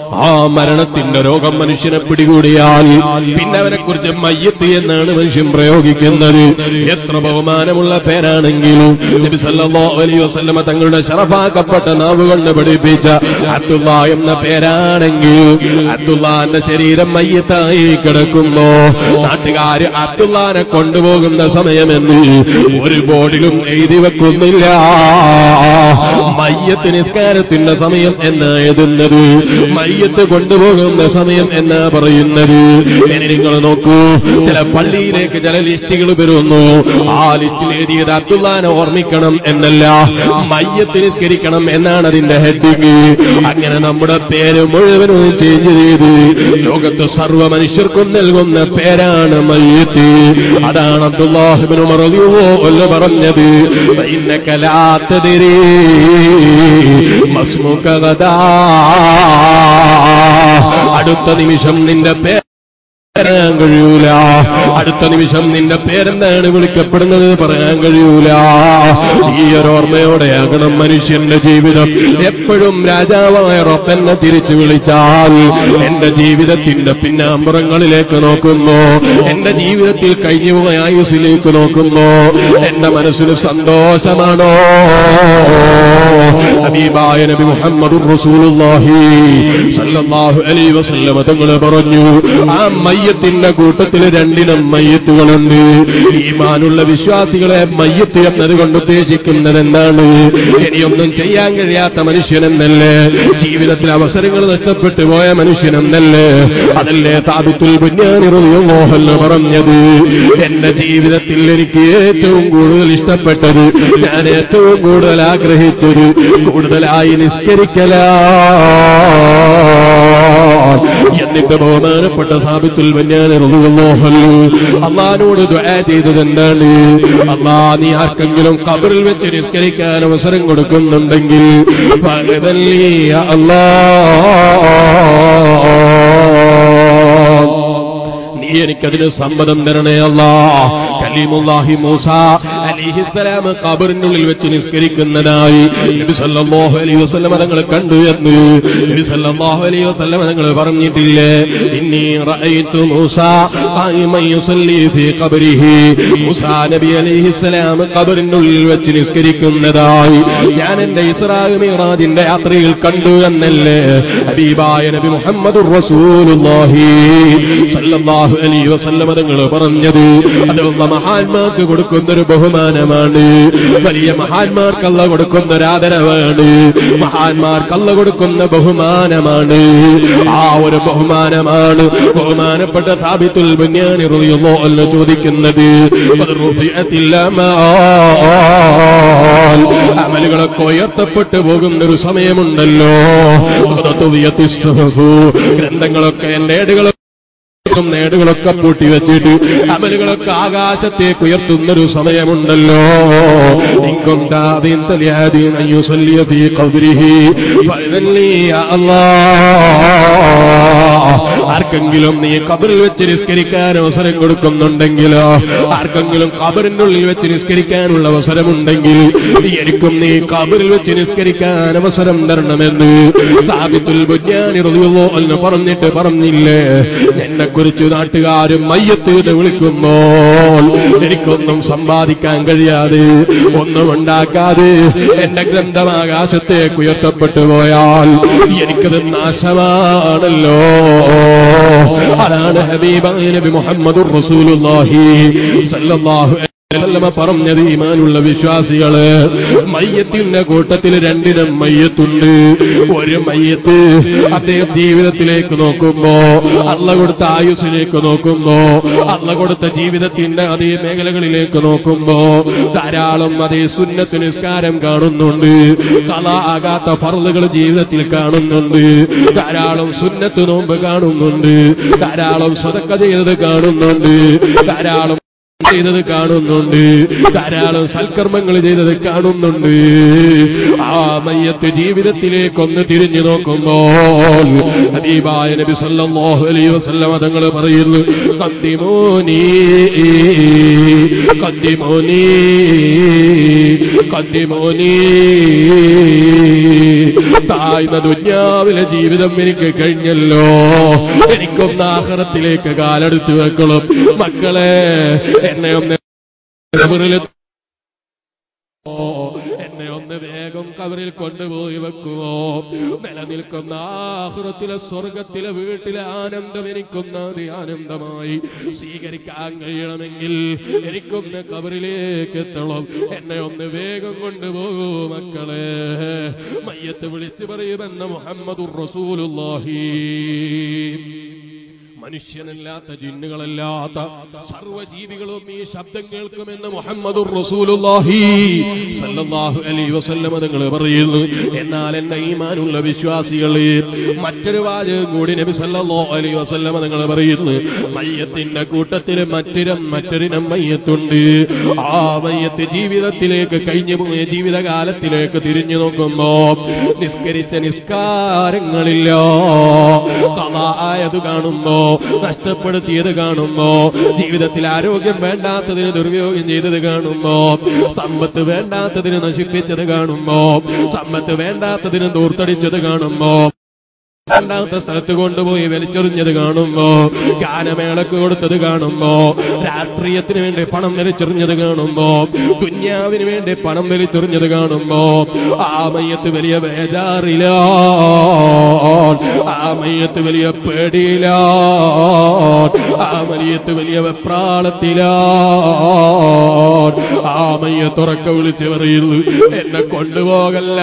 ആ മരണത്തിന്റെ രോഗം മനുഷ്യനെ പിടികൂടിയാൽ പിന്നെ അവനെ കുറിച്ച് മയ്യത്ത് എന്നാണ് മനുഷ്യൻ പ്രയോഗിക്കുന്നത് എത്ര ബഹുമാനമുള്ള പേരാണെങ്കിലും നബി സല്ലല്ലാഹു അലൈഹി വസല്ലമ തങ്ങളുടെ ശറഫാക്കപ്പെട്ട നാവ് കൊണ്ട് പഠിപ്പിച്ച അബ്ദുള്ള എന്ന പേരാണെങ്കിൽ അബ്ദുള്ളാന്റെ ശരീരം മയ്യത്തായി കിടക്കുമ്പോ നാട്ടുകാര് അബ്ദുള്ളാനെ കൊണ്ടുപോകുന്ന സമയമെന്ന് ഒരു ബോർഡിലും എഴുതി വെക്കുന്നില്ല മയ്യത്ത് നിസ്കാരത്തിന്റെ സമയം എന്ന് എഴുതുന്നത് മയ്യത്ത് കൊണ്ടുപോകുന്ന സമയം എന്ന് പറയുന്നത് ഇനി നിങ്ങൾ നോക്കൂ ചില പള്ളിയിലേക്ക് ചില ലിസ്റ്റുകൾ വരുന്നു ആ ലിസ്റ്റിൽ എഴുതിയത് അബ്ദുല്ലാനെ ഓർമ്മിക്കണം എന്നല്ല മയ്യത്ത് നിസ്കരിക്കണം എന്നാണ് അതിന്റെ ഹെഡിങ് അങ്ങനെ നമ്മുടെ പേര് മുഴുവനും ചേഞ്ച് ചെയ്ത് ലോകത്ത് സർവ്വ മനുഷ്യർക്കും നൽകുന്ന പേരാണ് മയ്യത്ത് അതാണ് അബ്ദുല്ലാഹിബിന് മറവിയോ അല്ല പറഞ്ഞത് ഇന്നക്കലാത്തതിരേ മസ്മുഖതാ അടുത്ത നിമിഷം നിന്റെ പേര് പറയാൻ കഴിയൂല അടുത്ത നിമിഷം നിന്റെ പേരെന്താണ് വിളിക്കപ്പെടുന്നത് പറയാൻ കഴിയൂല ഈ ഒരു ഓർമ്മയോടെയാകണം മനുഷ്യന്റെ ജീവിതം എപ്പോഴും രാജാവായ റബ്ബെന്നെ തിരിച്ചു വിളിച്ചാൽ എന്റെ ജീവിതത്തിന്റെ പിന്നാമ്പുറങ്ങളിലേക്ക് നോക്കുമ്പോ എന്റെ ജീവിതത്തിൽ കഴിഞ്ഞുപോയ ആയുസിലേക്ക് നോക്കുമ്പോ എന്റെ മനസ്സിന് സന്തോഷമാണോ ഹബീബായ നബി മുഹമ്മദ് റസൂലുള്ളാഹി സല്ലല്ലാഹു അലൈഹി വസല്ലമ തങ്ങൾ പറഞ്ഞു ആ മയ്യത്തിന്റെ കൂട്ടത്തിൽ രണ്ടിനം മയ്യത്തുകളുണ്ട് ഈമാനുള്ള വിശ്വാസികളെ മയ്യത്ത് എന്നതുകൊണ്ട് ഉദ്ദേശിക്കുന്നത് എന്താണ് ഇനിയൊന്നും ചെയ്യാൻ കഴിയാത്ത മനുഷ്യനെന്നല്ലേ ജീവിതത്തിൽ അവസരങ്ങൾ നഷ്ടപ്പെട്ടു പോയ മനുഷ്യനെന്നല്ലേ അതല്ലേ താബിത്തുൽ ബുന്യാനിറുയോഹല്ല പറഞ്ഞത് എന്റെ ജീവിതത്തിൽ എനിക്ക് ഏറ്റവും കൂടുതൽ ഇഷ്ടപ്പെട്ടത് ഞാൻ ഏറ്റവും കൂടുതൽ ആഗ്രഹിച്ചത് കൂടുതലായി നിസ്കരിക്കലാ എന്നിട്ട് ബഹുമാനപ്പെട്ട സാബിത്തുൽ ബന്യാനിറുയോഹല്ലു അള്ളഹാനോട് ദ്വാ ചെയ്തത് എന്താണ് അള്ളാ നീ ആർക്കെങ്കിലും കബറിൽ വെച്ച് നിസ്കരിക്കാൻ അവസരം കൊടുക്കുന്നുണ്ടെങ്കിൽ പകതല്ലേ അല്ലാ നീ എനിക്കതിന് സമ്മതം തരണേ അല്ലാ കലീമുല്ലാഹി മൂസ അലിഹിസ്സലാം ഖബറിനുള്ളിൽ വെച്ച് നിസ്കരിക്കുന്നതായി നബി സല്ലല്ലാഹു അലൈഹി വസല്ലം തങ്ങൾ കണ്ടു എന്ന് നബി സല്ലല്ലാഹു അലൈഹി വസല്ലം തങ്ങൾ പറഞ്ഞിട്ടില്ലേ ഇന്നി റഅയ്തു മൂസ ഖായിമൻ യുസല്ലി ഫീ ഖബരിഹി മൂസ നബി അലൈഹിസ്സലാം ഖബറിനുള്ളിൽ വെച്ച് നിസ്കരിക്കുന്നതായി ഞാൻ എന്റെ ഇസ്രാ മിറാജിന്റെ യാത്രയിൽ കണ്ടു എന്നല്ലേ ഹബീബായ നബി മുഹമ്മദുർ റസൂലുള്ളാഹി സല്ലല്ലാഹു അലൈഹി വസല്ലം തങ്ങൾ പറഞ്ഞത് അതുള്ള മഹാന്മാർക്ക് കൊടുക്കുന്നൊരു ബഹുമാനമാണ് വലിയ മഹാന്മാർക്കല്ല കൊടുക്കുന്ന ഒരു ആദരവാണ് മഹാന്മാർക്കല്ല കൊടുക്കുന്ന ബഹുമാനമാണ് ആ ഒരു ബഹുമാനമാണ് ബഹുമാനപ്പെട്ട സാബിത്തുൽ ബന്യാനി റളിയല്ലാഹു അൻഹു ചോദിക്കുന്നത് "ഖദ് റുഫിഅത്തിൽ അമാൽ." അമലുകളൊക്കെ ഉയർത്തപ്പെട്ടു പോകുന്ന ഒരു സമയമുണ്ടല്ലോ ഖദ് തുവിയത്തിസ് സുഹുഫ്. ഗ്രന്ഥങ്ങളൊക്കെ എന്റെ ഏടുകൾ നേടുകളൊക്കെ പൂട്ടി വെച്ചിട്ട് അമലുകളൊക്കെ ആകാശത്തേക്ക് ഉയർത്തുന്നൊരു സമയമുണ്ടല്ലോ നിങ്കും ദാദീൻ തലിയാദീൻ അയ്യു സല്ലിയ ഫീ ഖബ്രിഹി ഫഅദല്ലി യാ അല്ലാഹ് ആർക്കെങ്കിലും നീ കബറിൽ വെച്ച് നിസ്കരിക്കാൻ അവസരം കൊടുക്കുന്നുണ്ടെങ്കിലോ ആർക്കെങ്കിലും കബറിന്റെ ഉള്ളിൽ വെച്ച് നിസ്കരിക്കാനുള്ള അവസരമുണ്ടെങ്കിൽ എനിക്കും നീ കബറിൽ വെച്ച് നിസ്കരിക്കാൻ അവസരം തരണമെന്ന് സാബിത്തുൽ ബുജ്ഞാനി റളിയല്ലാഹു അൻഹു പറഞ്ഞിട്ട് പറഞ്ഞില്ലേ എന്നെ കുറിച്ച് നാട്ടുകാരും മയ്യത്ത് എന്ന് വിളിക്കുമ്പോൾ എനിക്കൊന്നും സമ്പാദിക്കാൻ കഴിയാതെ ഒന്നും ഉണ്ടാക്കാതെ എന്റെ ഗ്രന്ഥം ആകാശത്തേക്ക് ഉയർത്തപ്പെട്ടു പോയാൽ എനിക്കത് നാശമാണല്ലോ അതാണ് ഹബീബായ നബി മുഹമ്മദുർ റസൂലുള്ളാഹി സല്ലല്ലാഹു അലൈഹി വസല്ലമ പറഞ്ഞത് ഈമാനുള്ള വിശ്വാസികള് മയ്യത്തിന്റെ കൂട്ടത്തിൽ രണ്ടിനം മയ്യത്തുണ്ട് ഒരു മയ്യത്ത് അദ്ദേഹം ജീവിതത്തിലേക്ക് നോക്കുമ്പോ അള്ള കൊടുത്ത ആയുസിലേക്ക് നോക്കുമ്പോ അള്ള കൊടുത്ത ജീവിതത്തിന്റെ അതേ മേഖലകളിലേക്ക് നോക്കുമ്പോ ധാരാളം അതേ സുന്നത്ത് നിസ്കാരം കാണുന്നുണ്ട് കല ആകാത്ത ഫറലുകൾ ജീവിതത്തിൽ കാണുന്നുണ്ട് ധാരാളം സുന്നത്ത് നോമ്പ് കാണുന്നുണ്ട് ധാരാളം സ്വതക്ക ചെയ്തത് കാണുന്നുണ്ട് ധാരാളം ചെയ്തത് കാണുന്നുണ്ട് ധാരാളം സൽക്കർമ്മങ്ങൾ ചെയ്തത് കാണുന്നുണ്ട് ആ മയ്യത്ത് ജീവിതത്തിലേക്കൊന്ന് തിരിഞ്ഞു നോക്കുമ്പോൾ ഹബീബായ നബി സല്ലല്ലാഹു അലൈഹി വസല്ലം തങ്ങൾ പറയുന്നു കദ്ദിമോനി കദ്ദിമോനി കദ്ദിമോനി താഴ്ന്ന ദുന്യാവിലെ ജീവിതം എനിക്ക് കഴിഞ്ഞല്ലോ എനിക്കൊന്ന് ആഹ്റത്തിലേക്ക് കാലെടുത്ത് വെക്കണം മക്കളെ എന്നെ ഒന്ന് കബറിൽ ഓ എന്നെ ഒന്ന് വേഗം കബറിൽ കൊണ്ടുപോയി വെക്കുമോ നിലനിൽക്കുന്ന ആഹൃത്തിലെ സ്വർഗത്തിലെ വീട്ടിലെ ആനന്ദം എനിക്കൊന്ന് അതി ആനന്ദമായി സ്വീകരിക്കാൻ കഴിയണമെങ്കിൽ എനിക്കൊന്ന് കബറിലേക്ക് എത്തണം എന്നെ ഒന്ന് വേഗം കൊണ്ടുപോകൂ മക്കളെ മയ്യത്ത് വിളിച്ചു പറയുമെന്ന് മുഹമ്മദുർ റസൂലുള്ളാഹി മനുഷ്യനല്ലാത്ത ജിന്നുകളല്ലാത്ത സർവ്വജീവികളും ഈ ശബ്ദം കേൾക്കുമെന്ന് മുഹമ്മദുർ റസൂലുള്ളാഹി സല്ലല്ലാഹു അലൈഹി വസല്ലമ തങ്ങൾ പറയുന്നു എന്നാൽ എന്റെ ഈമാനുള്ള വിശ്വാസികളെ മറ്റൊരു വാചകം കൂടി നബി സല്ലല്ലാഹു അലൈഹി വസല്ലമ തങ്ങൾ പറയുന്നു മയ്യത്തിന്റെ കൂട്ടത്തിൽ മറ്റൊരം മറ്റൊരിനം മയ്യത്തുണ്ട് ആ മയ്യത്ത് ജീവിതത്തിലേക്ക് കഴിഞ്ഞു പോയ ജീവിതകാലത്തിലേക്ക് തിരിഞ്ഞു നോക്കുമ്പോ നിസ്കരിച്ച നിസ്കാരങ്ങളില്ല കഥ ആയത് കാണുമ്പോ നഷ്ടപ്പെടുത്തിയത് കാണുമ്പോ ജീവിതത്തിൽ ആരോഗ്യം വേണ്ടാത്തതിന് ദുർവിയോഗം ചെയ്തത് കാണുമ്പോ സമ്പത്ത് വേണ്ടാത്തതിന് നശിപ്പിച്ചത് കാണുമ്പോ സമ്പത്ത് വേണ്ടാത്തതിന് ദൂർത്തടിച്ചത് കാണുമ്പോ രണ്ടാമത്തെ സ്ഥലത്ത് കൊണ്ടുപോയി വലിച്ചെറിഞ്ഞത് കാണുമ്പോ ഗാനമേളക്ക് കൊടുത്തത് കാണുമ്പോ രാഷ്ട്രീയത്തിന് വേണ്ടി പണം വലിച്ചെറിഞ്ഞത് കാണുമ്പോ കുഞ്ഞാവിന് വേണ്ടി പണം വലിച്ചെറിഞ്ഞത് കാണുമ്പോ ആ മയ്യത്ത് വലിയ ബേജാറില ആ മയ്യത്ത് വലിയ പേടിയില ആ മയ്യത്ത് വലിയ വെപ്രാളത്തില ആ മയ്യത്തുറക്ക വിളിച്ച് പറയുന്നു എന്നെ കൊണ്ടുപോകല്ല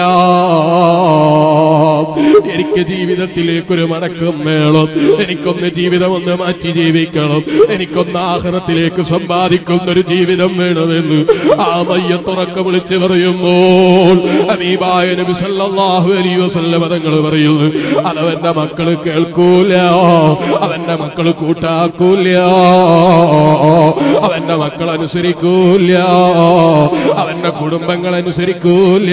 എനിക്ക് ജീവിതത്തിലേക്കൊരു മടക്കം വേണം എനിക്കൊന്ന് ജീവിതം ഒന്ന് മാറ്റി ജീവിക്കണം എനിക്കൊന്ന് ആഹ്റത്തിലേക്ക് സമ്പാദിക്കുന്നൊരു ജീവിതം വേണമെന്ന് ആ മയ്യത്തുറക്ക വിളിച്ച് പറയുമ്പോൾ അമീബായ നബി സല്ലല്ലാഹു അലൈഹി വസല്ലം തങ്ങൾ പറയുന്നു അതവന്റെ മക്കള് കേൾക്കൂല അവന്റെ മക്കള് കൂട്ടാക്കൂല അവന്റെ മക്കൾ അനുസരിക്കൂല അവന്റെ കുടുംബങ്ങൾ അനുസരിക്കൂല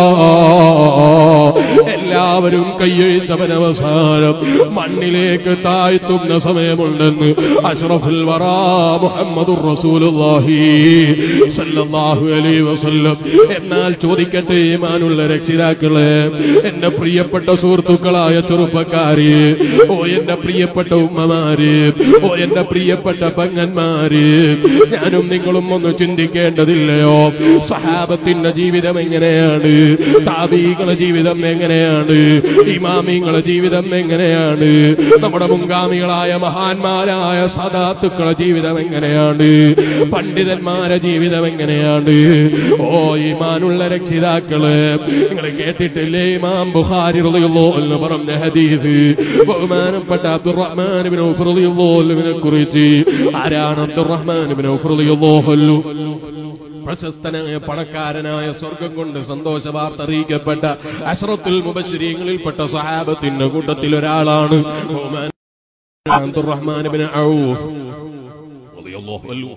എല്ലാവരും കയ്യഴിച്ചവനവസാനം മണ്ണിലേക്ക് താഴ്ത്തുന്ന സമയമുണ്ടെന്ന് അഷ്റഫുൽ വറാ മുഹമ്മദുർ റസൂലുള്ളാഹി സല്ലല്ലാഹു അലൈഹി വസല്ലം എന്നാൽ ചോദിക്കട്ടെ ഈമാനുള്ള രക്ഷിതാക്കളെ എന്റെ പ്രിയപ്പെട്ട സുഹൃത്തുക്കളായ ചെറുപ്പക്കാര് ഓ എന്റെ പ്രിയപ്പെട്ട ഉമ്മമാര് ഓ എന്റെ പ്രിയപ്പെട്ട പങ്ങന്മാര് ഞാനും നിങ്ങളും ഒന്ന് ചിന്തിക്കേണ്ടതില്ലയോ സഹാബത്തിന്റെ ജീവിതം എങ്ങനെയാണ് താബീകളെ ജീവിതം എങ്ങനെയാണ് ഇമാമിങ്ങളെ ജീവിതം എങ്ങനെയാണ് നമ്മുടെ മുൻഗാമികളായ മഹാന്മാരായ സദാത്തുക്കളെ ജീവിതം എങ്ങനെയാണ് പണ്ഡിതന്മാരെ ജീവിതം എങ്ങനെയാണ് ഓ ഈമാനുള്ള രക്ഷിതാക്കള് നിങ്ങൾ കേട്ടിട്ടില്ലേ ഇമാം ബുഖാരി റളിയല്ലാഹു എന്ന് പറഞ്ഞ ഹദീസ് ബഹുമാനപ്പെട്ട അബ്ദുറഹ്മാൻ ഇബ്നു ഔഫ് റളിയല്ലാഹു അൻഹുവിനെ കുറിച്ച് ആരാണ് അബ്ദുറഹ്മാൻ ഇബ്നു ഔഫ് റളിയല്ലാഹു അൻഹു പ്രശസ്തനായ പണക്കാരനായ സ്വർഗം കൊണ്ട് സന്തോഷ വാർത്ത അറിയിക്കപ്പെട്ട അഷ്റത്തുൽ മുബശ്ശരീങ്ങളിൽപ്പെട്ട സഹാബത്തിന്റെ കൂട്ടത്തിൽ ഒരാളാണ് ബഹുമാൻ അബ്ദുറഹ്മാൻ ഇബ്നു ഔഫ് റളിയല്ലാഹു അൻഹു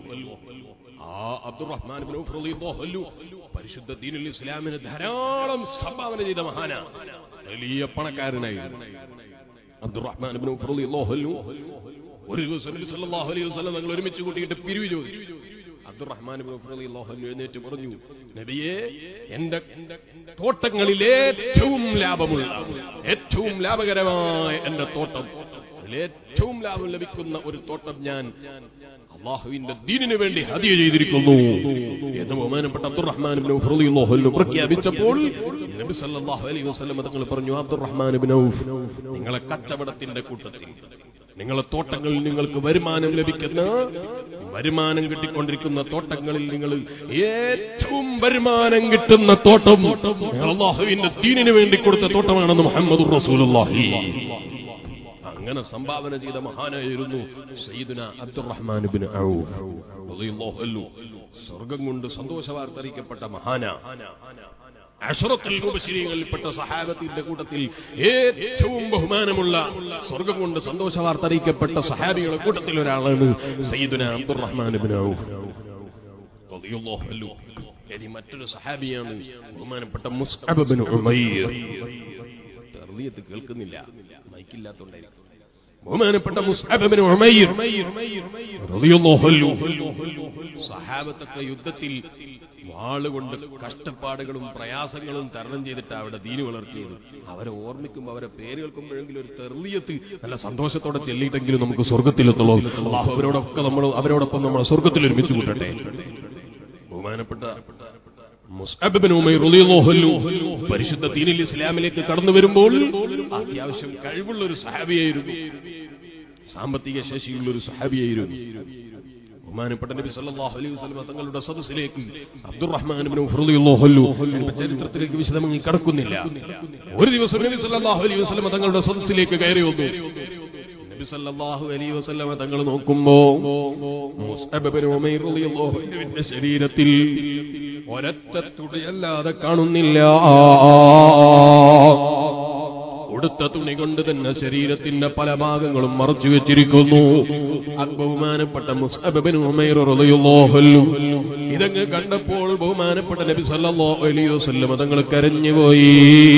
ആ അബ്ദുറഹ്മാൻ ഇബ്നു ഔഫ് റളിയല്ലാഹു അൻഹു പരിശുദ്ധ ദീനുൽ ഇസ്ലാമിന് ധാരാളം സംഭാവന ചെയ്ത മഹാന വലിയ പണക്കാരനായി അബ്ദുറഹ്മാൻ ഇബ്നു ഔഫ് റളിയല്ലാഹു അൻഹു ഒരു ദിവസം നബി സല്ലല്ലാഹു അലൈഹി വസല്ലം ഞങ്ങൾ ഒരുമിച്ച് കൂട്ടിയിട്ട് പിരിവ് ചോദിച്ചു അബ്ദുറഹ്മാൻ ഇബ്നു ഔഫ് റളിയല്ലാഹു അൻഹു എഴുന്നേറ്റ് പറഞ്ഞു നബിയെ എന്റെ തോട്ടങ്ങളിൽ ഏറ്റവും ലാഭമുള്ള ഏറ്റവും ലാഭകരമായ എന്റെ തോട്ടം അതിൽ ഏറ്റവും ലാഭം ലഭിക്കുന്ന ഒരു തോട്ടം ഞാൻ അള്ളാഹുവിന്റെ ദീനിന് വേണ്ടി ഹദിയ ചെയ്തിരിക്കുന്നു എന്ന് ബഹുമാനപ്പെട്ട അബ്ദുറഹ്മാൻ ഇബ്നു ഔഫ് റളിയല്ലാഹു അൻഹു പ്രഖ്യാപിച്ചപ്പോൾ നബി സല്ലല്ലാഹു അലൈഹി വസല്ലം തങ്ങൾ പറഞ്ഞു അബ്ദുറഹ്മാൻ ഇബ്നു ഔഫ് നിങ്ങളെ കച്ചവടത്തിന്റെ കൂട്ടത്തിൽ നിങ്ങളെ തോട്ടങ്ങളിൽ നിങ്ങൾക്ക് വരുമാനം ലഭിക്കുന്ന വരുമാനം കിട്ടിക്കൊണ്ടിരിക്കുന്ന തോട്ടങ്ങളിൽ നിങ്ങൾ ഏറ്റവും വരുമാനം കിട്ടുന്ന തോട്ടം നിങ്ങൾ അള്ളാഹുവിന്റെ ദീനിന് വേണ്ടി കൊടുത്ത തോട്ടമാണെന്ന് മുഹമ്മദ് റസൂലുള്ളാഹി അങ്ങനെ സംഭാവന ചെയ്ത മഹാനായിരുന്നു സയ്യിദുന അബ്ദുറഹ്മാൻ ബിൻ ഔഫ് റളിയല്ലാഹു അൻഹു സ്വർഗം കൊണ്ട് സന്തോഷ വാർത്ത അറിയിക്കപ്പെട്ട മഹാന അഷറത്തുൽ മുബശിരീങ്ങളിൽപ്പെട്ട സഹാബത്തിന്റെ കൂട്ടത്തിൽ ഏറ്റവും ബഹുമാനമുള്ള സ്വർഗം കൊണ്ട് സന്തോഷ വാർത്ത അറിയിക്കപ്പെട്ട സഹാബികളുടെ കൂട്ടത്തിൽ ഒരാളാണ് സയ്യിദുന അബ്ദുറഹ്മാൻ ഇബ്നു ഔഫ് റളിയല്ലാഹു അൻഹു ഇനി മറ്റൊരു സഹാബിയാണ് ബഹുമാനപ്പെട്ട മുസ്അബ് ഇബ്നു ഉമൈർ തർദിയത്ത് കേൾക്കുന്നില്ല മൈക്കില്ലാത്തോണ്ടായിരിക്കും ബഹുമാനപ്പെട്ട മുസ്അബ് ഇബ്നു ഉമൈർ റളിയല്ലാഹു അൻഹു സഹാബത്തൊക്കെ യുദ്ധത്തിൽ വാളുകൊണ്ട് കഷ്ടപ്പാടുകളും പ്രയാസങ്ങളും തരണം ചെയ്തിട്ട് അവിടെ ദീന് വളർത്തിയത് അവരെ ഓർമ്മിക്കുമ്പോൾ അവരെ പേര് കേൾക്കുമ്പോഴെങ്കിലും ഒരു തെർലിയത്ത് നല്ല സന്തോഷത്തോടെ ചെല്ലിയിട്ടെങ്കിലും നമുക്ക് സ്വർഗത്തിലെത്തുള്ളൂ അള്ളാഹു അവരോടൊക്കെ നമ്മൾ അവരോടൊപ്പം നമ്മളെ സ്വർഗത്തിൽ ഒരുമിച്ച് കൂട്ടട്ടെ ബഹുമാനപ്പെട്ട മുസ്അബ് ബിൻ ഉമൈർ റളിയല്ലാഹു അൻഹു പരിശുദ്ധ ദീനിൽ ഇസ്ലാമിലേക്ക് കടന്നു വരുമ്പോൾ അത്യാവശ്യം കഴിവുള്ള ഒരു സഹാബിയായിരുന്നു സാമ്പത്തിക ശേഷിയുള്ള ഒരു സഹാബിയായിരുന്നു ബഹുമാനപ്പെട്ട നബി സല്ലല്ലാഹു അലൈഹി വസല്ലം തങ്ങളുടെ സദസ്സിലേക്ക് അബ്ദുറഹ്മാൻ ഇബ്നു ഔഫ് റളിയല്ലാഹു അൻഹു ഞാനിപ്പോ ചരിത്രത്തിലേക്ക് വിശദമായി കടക്കുന്നില്ല ഒരു ദിവസം നബി സല്ലല്ലാഹു അലൈഹി വസല്ലം തങ്ങളുടെ സദസ്സിലേക്ക് കയറി വന്നു നബി സല്ലല്ലാഹു അലൈഹി വസല്ലം തങ്ങൾ നോക്കുമ്പോ മുസ്അബ് ഇബ്നു ഉമൈർ റളിയല്ലാഹു അൻഹുവിന്റെ ശരീരത്തിൽ ഒരൊറ്റ തുടിയല്ലാതെ കാണുന്നില്ല ഉടുത്ത തുണി കൊണ്ട് തന്നെ ശരീരത്തിന്റെ പല ഭാഗങ്ങളും മറച്ചു വെച്ചിരിക്കുന്നു അത് ബഹുമാനപ്പെട്ട മുസ്അബിൻ ഉമൈർ റളിയല്ലാഹു അൻഹു ഇതങ്ങ് കണ്ടപ്പോൾ ബഹുമാനപ്പെട്ട നബി സല്ലല്ലാഹു അലൈഹി വസല്ലം തങ്ങൾ കരഞ്ഞുപോയി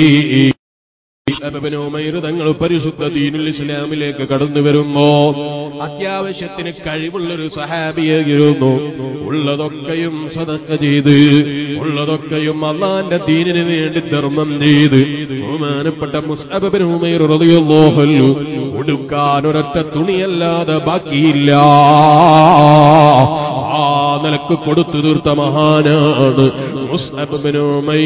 അബിന് ഉമൈർ തങ്ങൾ പരിശുദ്ധ ദീനുൽ ഇസ്ലാമിലേക്ക് കടന്നു വരുമ്പോ അത്യാവശ്യത്തിന് കഴിവുള്ളൊരു സഹാബിയായിരുന്നു ഉള്ളതൊക്കെയും സദക്ക ചെയ്ത് ഉള്ളതൊക്കെയും അള്ളാന്റെ ദീനിന് വേണ്ടി ധർമ്മം ചെയ്ത് ബഹുമാനപ്പെട്ട മുസ്അബിന് ഉമൈർ റളിയല്ലാഹു അൻഹു ഉടുക്കാൻ ഒരൊറ്റ തുണിയല്ലാതെ ബാക്കിയില്ല ആ നിലക്ക് കൊടുത്തു തീർത്ത മഹാനാണ് മുസ്അബിന്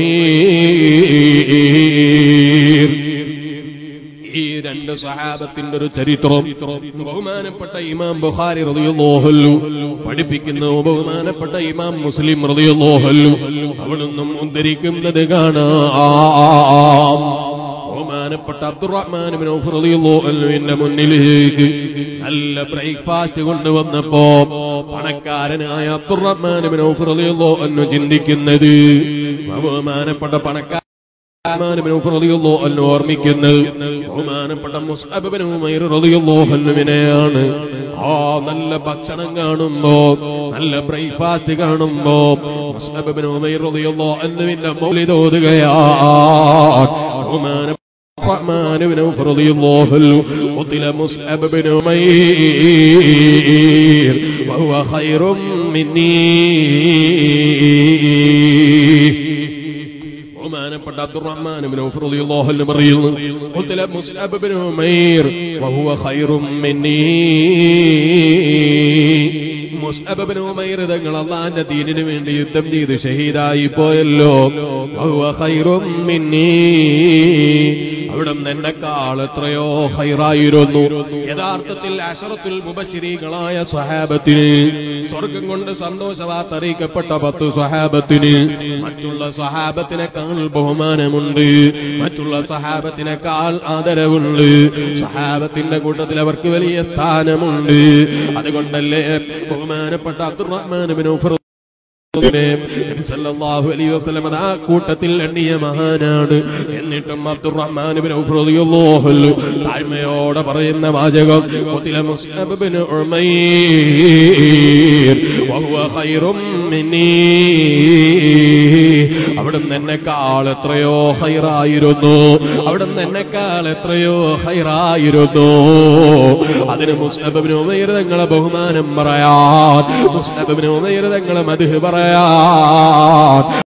ഉമൈർ ഈ രണ്ട് സഹാബത്തിന്റെ ഒരു ചരിത്രം ബഹുമാനപ്പെട്ട ഇമാം ബുഖാരി റളിയല്ലാഹു പഠിപ്പിക്കുന്ന ബഹുമാനപ്പെട്ട ഇമാം മുസ്ലിം റളിയല്ലാഹു അവിടുന്നും ഉദ്ധരിക്കുന്നത് കാണാം ബഹുമാനപ്പെട്ട അബ്ദുറഹ്മാൻ ബിൻ ഔഫ് റളിയല്ലാഹു അൻഹുവിന്റെ മുന്നിലേക്ക് നല്ല ബ്രേക്ക്ഫാസ്റ്റ് കൊണ്ടുവന്നപ്പോ പണക്കാരനായ അബ്ദുറഹ്മാൻ ബിൻ ഔഫ് റളിയല്ലാഹു അൻഹു ചിന്തിക്കുന്നത് ബഹുമാനപ്പെട്ട പണക്കാരൻ അന്ന് ഓർമ്മിക്കുന്നത് ബഹുമാനപ്പെട്ട മുസ്അബിന് ഉമൈർ റളിയല്ലാഹു അൻഹുവിനെയാണ് ആ നല്ല ഭക്ഷണം കാണുമ്പോ നല്ല ബ്രേക്ക്ഫാസ്റ്റ് കാണുമ്പോ മുസ്അബിന് ഉമൈർ റളിയല്ലാഹു അൻഹുവിന്റെ മൗലിദ് ഓതുകയാണ് ബഹുമാന الرحمن بن عوف رضي الله عنه قتل مصعب بن عمير وهو خير مني ബഹുമാനപ്പെട്ട അബ്ദുറഹ്മാൻ ബിൻ ഔഫ് റളിയല്ലാഹു അൻഹു പറയുന്നു ഖുത്ല മുസ്അബ് ബിൻ ഉമൈർ വഹുവ ഖൈറും മിന്നീ മുസ്അബ് ബിൻ ഉമൈർ തങ്ങൾ അള്ളാന്റെ ദീനിന് വേണ്ടി യുദ്ധം ചെയ്ത് ഷഹീദായി പോയല്ലോ വഹുവ ഖൈറും മിന്നീ അവിടെ എന്നെക്കാൾ എത്രയോ ഹൈറായിരുന്നു യഥാർത്ഥത്തിൽ അഷറത്തുൽ മുബശിരികളായ സ്വഹാബത്തിന് സ്വർഗം കൊണ്ട് സന്തോഷവാർത്ത അറിയിക്കപ്പെട്ട പത്ത് സ്വഹാബത്തിന് മറ്റുള്ള സ്വഹാബത്തിനേക്കാൾ ബഹുമാനമുണ്ട് മറ്റുള്ള സഹാബത്തിനേക്കാൾ ആദരവുണ്ട് സഹാബത്തിന്റെ കൂട്ടത്തിൽ അവർക്ക് വലിയ സ്ഥാനമുണ്ട് അതുകൊണ്ടല്ലേ ബഹുമാനപ്പെട്ട അബ്ദുറഹ്മാൻ ബിൻ ഉഫർ സല്ലല്ലാഹു അലൈഹി വസല്ലം ആ കൂട്ടത്തിൽ എണ്ണിയ മഹാനാണ് എന്നിട്ടും അബ്ദുറഹ്മാൻ ബിൻ ഔഫ് റളിയല്ലാഹു അൻഹു താഴ്മയോടെ പറയുന്ന വാചകം ഖുതില മുസ്അബ് ബിൻ ഉമൈർ വഹുവ ഖൈറും മിന്നീ അവിടുന്ന് എന്നെക്കാൾ എത്രയോ ഹൈറായിരുന്നു അവിടുന്ന് എന്നെക്കാൾ എത്രയോ ഹൈറായിരുന്നു അതിന് മുസ്അബ് ബിൻ ഉമൈർ തങ്ങളെ ബഹുമാനം പറയാൻ മുസ്അബ് ബിൻ ഉമൈർ തങ്ങളെ മദ്ഹ് പറയാൻ